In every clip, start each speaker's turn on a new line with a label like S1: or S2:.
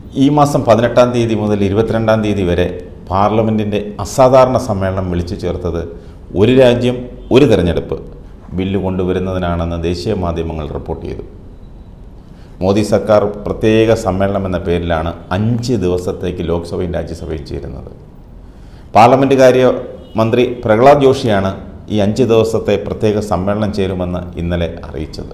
S1: ഈ മാസം പതിനെട്ടാം തീയതി മുതൽ ഇരുപത്തിരണ്ടാം തീയതി വരെ പാർലമെൻറ്റിൻ്റെ അസാധാരണ സമ്മേളനം വിളിച്ചു ചേർത്തത് ഒരു രാജ്യം ഒരു തെരഞ്ഞെടുപ്പ് ബില്ല് കൊണ്ടുവരുന്നതിനാണെന്ന് ദേശീയ മാധ്യമങ്ങൾ റിപ്പോർട്ട് ചെയ്തു മോദി സർക്കാർ പ്രത്യേക സമ്മേളനം എന്ന പേരിലാണ് അഞ്ച് ദിവസത്തേക്ക് ലോക്സഭയും രാജ്യസഭയും ചേരുന്നത് പാർലമെൻറ്റ് കാര്യ മന്ത്രി പ്രഹ്ലാദ് ജോഷിയാണ് ഈ അഞ്ച് ദിവസത്തെ പ്രത്യേക സമ്മേളനം ചേരുമെന്ന് ഇന്നലെ അറിയിച്ചത്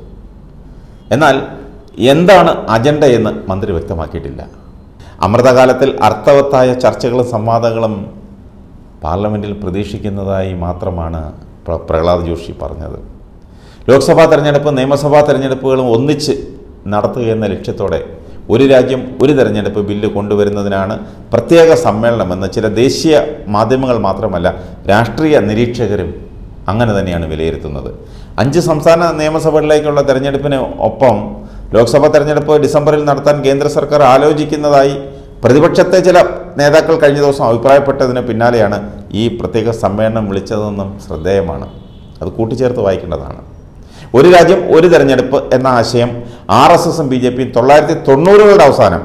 S1: എന്നാൽ എന്താണ് അജണ്ട എന്ന് മന്ത്രി വ്യക്തമാക്കിയിട്ടില്ല അമൃതകാലത്തിൽ അർത്ഥവത്തായ ചർച്ചകളും സംവാദങ്ങളും പാർലമെൻറ്റിൽ പ്രതീക്ഷിക്കുന്നതായി മാത്രമാണ് പ്ര- പ്രഹ്ലാദ് ജോഷി പറഞ്ഞത് ലോക്സഭാ തെരഞ്ഞെടുപ്പ് നിയമസഭാ തെരഞ്ഞെടുപ്പുകളും ഒന്നിച്ച് നടത്തുക എന്ന ലക്ഷ്യത്തോടെ ഒരു രാജ്യം ഒരു തെരഞ്ഞെടുപ്പ് ബില്ല് കൊണ്ടുവരുന്നതിനാണ് പ്രത്യേക സമ്മേളനമെന്ന് ചില ദേശീയ മാധ്യമങ്ങൾ മാത്രമല്ല രാഷ്ട്രീയ നിരീക്ഷകരും അങ്ങനെ തന്നെയാണ് വിലയിരുത്തുന്നത് അഞ്ച് സംസ്ഥാന നിയമസഭകളിലേക്കുള്ള തെരഞ്ഞെടുപ്പിന് ഒപ്പം ലോക്സഭാ തെരഞ്ഞെടുപ്പ് ഡിസംബറിൽ നടത്താൻ കേന്ദ്ര സർക്കാർ ആലോചിക്കുന്നതായി പ്രതിപക്ഷത്തെ ചില നേതാക്കൾ കഴിഞ്ഞ ദിവസം അഭിപ്രായപ്പെട്ടതിന് പിന്നാലെയാണ് ഈ പ്രത്യേക സമ്മേളനം വിളിച്ചതെന്നും ശ്രദ്ധേയമാണ് അത് കൂട്ടിച്ചേർത്ത് വായിക്കേണ്ടതാണ് ഒരു രാജ്യം ഒരു തെരഞ്ഞെടുപ്പ് എന്ന ആശയം ആർ എസ് എസും ബി ജെ പിയും തൊള്ളായിരത്തി തൊണ്ണൂറുകളുടെ അവസാനം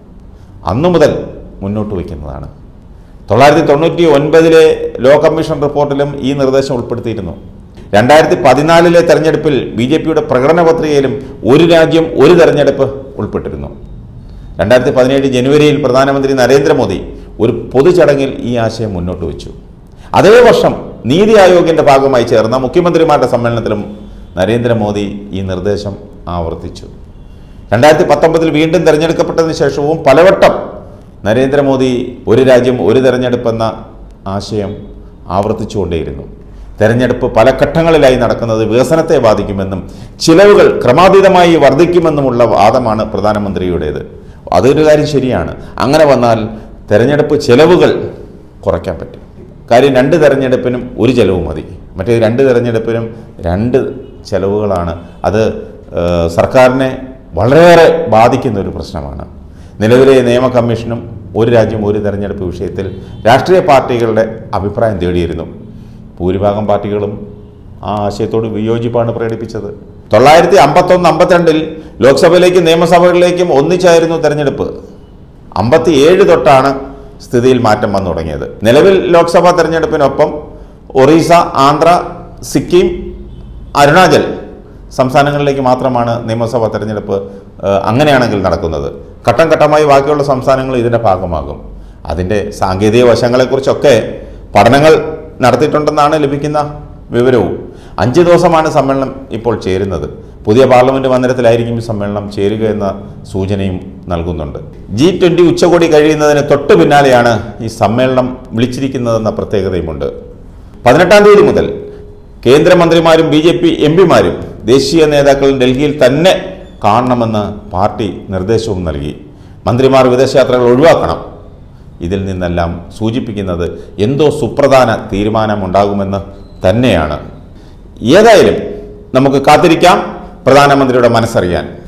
S1: അന്നു മുതൽ മുന്നോട്ട് വയ്ക്കുന്നതാണ് തൊള്ളായിരത്തി തൊണ്ണൂറ്റി ഒൻപതിലെ ലോ കമ്മീഷൻ റിപ്പോർട്ടിലും ഈ നിർദ്ദേശം ഉൾപ്പെടുത്തിയിരുന്നു രണ്ടായിരത്തി പതിനാലിലെ തെരഞ്ഞെടുപ്പിൽ ബി ജെ പിയുടെ പ്രകടന പത്രികയിലും ഒരു രാജ്യം ഒരു തെരഞ്ഞെടുപ്പ് ഉൾപ്പെട്ടിരുന്നു രണ്ടായിരത്തി പതിനേഴ് ജനുവരിയിൽ പ്രധാനമന്ത്രി നരേന്ദ്രമോദി ഒരു പൊതുചടങ്ങിൽ ഈ ആശയം മുന്നോട്ട് വെച്ചു അതേ വർഷം നീതി ആയോഗിൻ്റെ ഭാഗമായി ചേർന്ന മുഖ്യമന്ത്രിമാരുടെ സമ്മേളനത്തിലും നരേന്ദ്രമോദി ഈ നിർദ്ദേശം ആവർത്തിച്ചു രണ്ടായിരത്തി പത്തൊമ്പതിൽ വീണ്ടും തിരഞ്ഞെടുക്കപ്പെട്ടതിന് ശേഷവും പലവട്ടം നരേന്ദ്രമോദി ഒരു രാജ്യം ഒരു തെരഞ്ഞെടുപ്പെന്ന ആശയം ആവർത്തിച്ചുകൊണ്ടേയിരുന്നു തെരഞ്ഞെടുപ്പ് പല ഘട്ടങ്ങളിലായി നടക്കുന്നത് വികസനത്തെ ബാധിക്കുമെന്നും ചിലവുകൾ ക്രമാതീതമായി വർദ്ധിക്കുമെന്നുമുള്ള വാദമാണ് പ്രധാനമന്ത്രിയുടേത് അതൊരു കാര്യം ശരിയാണ് അങ്ങനെ വന്നാൽ തെരഞ്ഞെടുപ്പ് ചിലവുകൾ കുറയ്ക്കാൻ പറ്റും കാര്യം രണ്ട് തെരഞ്ഞെടുപ്പിനും ഒരു ചിലവ് മതി മറ്റേ രണ്ട് തെരഞ്ഞെടുപ്പിനും രണ്ട് ചിലവുകളാണ് അത് ഏഹ്, സർക്കാരിനെ വളരെയേറെ ബാധിക്കുന്ന ഒരു പ്രശ്നമാണ് നിലവിലെ നിയമ കമ്മീഷനും ഒരു രാജ്യം ഒരു തെരഞ്ഞെടുപ്പ് വിഷയത്തിൽ രാഷ്ട്രീയ പാർട്ടികളുടെ അഭിപ്രായം തേടിയിരുന്നു ഭൂരിഭാഗം പാർട്ടികളും ആ ആശയത്തോട് വിയോജിപ്പാണ് പ്രകടിപ്പിച്ചത് തൊള്ളായിരത്തി അമ്പത്തൊന്ന് അമ്പത്തിരണ്ടിൽ ലോക്സഭയിലേക്കും നിയമസഭകളിലേക്കും ഒന്നിച്ചായിരുന്നു തെരഞ്ഞെടുപ്പ് അമ്പത്തി ഏഴ് തൊട്ടാണ് സ്ഥിതിയിൽ മാറ്റം വന്നു തുടങ്ങിയത് നിലവിൽ ലോക്സഭാ തെരഞ്ഞെടുപ്പിനൊപ്പം ഒറീസ ആന്ധ്ര സിക്കിം അരുണാചൽ സംസ്ഥാനങ്ങളിലേക്ക് മാത്രമാണ് നിയമസഭാ തെരഞ്ഞെടുപ്പ് ഏഹ്, അങ്ങനെയാണെങ്കിൽ നടക്കുന്നത് ഘട്ടം ഘട്ടമായി ബാക്കിയുള്ള സംസ്ഥാനങ്ങൾ ഇതിൻ്റെ ഭാഗമാകും അതിൻ്റെ സാങ്കേതിക വശങ്ങളെക്കുറിച്ചൊക്കെ പഠനങ്ങൾ നടത്തിയിട്ടുണ്ടെന്നാണ് ലഭിക്കുന്ന വിവരവും അഞ്ച് ദിവസമാണ് സമ്മേളനം ഇപ്പോൾ ചേരുന്നത് പുതിയ പാർലമെൻറ്റ് മന്ദിരത്തിലായിരിക്കും ഈ സമ്മേളനം ചേരുക എന്ന സൂചനയും നൽകുന്നുണ്ട് ജി ട്വൻ്റി ഉച്ചകോടി കഴിയുന്നതിന് തൊട്ട് പിന്നാലെയാണ് ഈ സമ്മേളനം വിളിച്ചിരിക്കുന്നതെന്ന പ്രത്യേകതയുമുണ്ട് പതിനെട്ടാം തീയതി മുതൽ കേന്ദ്രമന്ത്രിമാരും ബി ജെ പി എം പിമാരും ദേശീയ നേതാക്കളും ഡൽഹിയിൽ തന്നെ കാണണമെന്ന് പാർട്ടി നിർദ്ദേശവും നൽകി മന്ത്രിമാർ വിദേശയാത്രകൾ ഒഴിവാക്കണം ഇതിൽ നിന്നെല്ലാം സൂചിപ്പിക്കുന്നത് എന്തോ സുപ്രധാന തീരുമാനമുണ്ടാകുമെന്ന് തന്നെയാണ് ഏതായാലും നമുക്ക് കാത്തിരിക്കാം പ്രധാനമന്ത്രിയുടെ മനസ്സറിയാൻ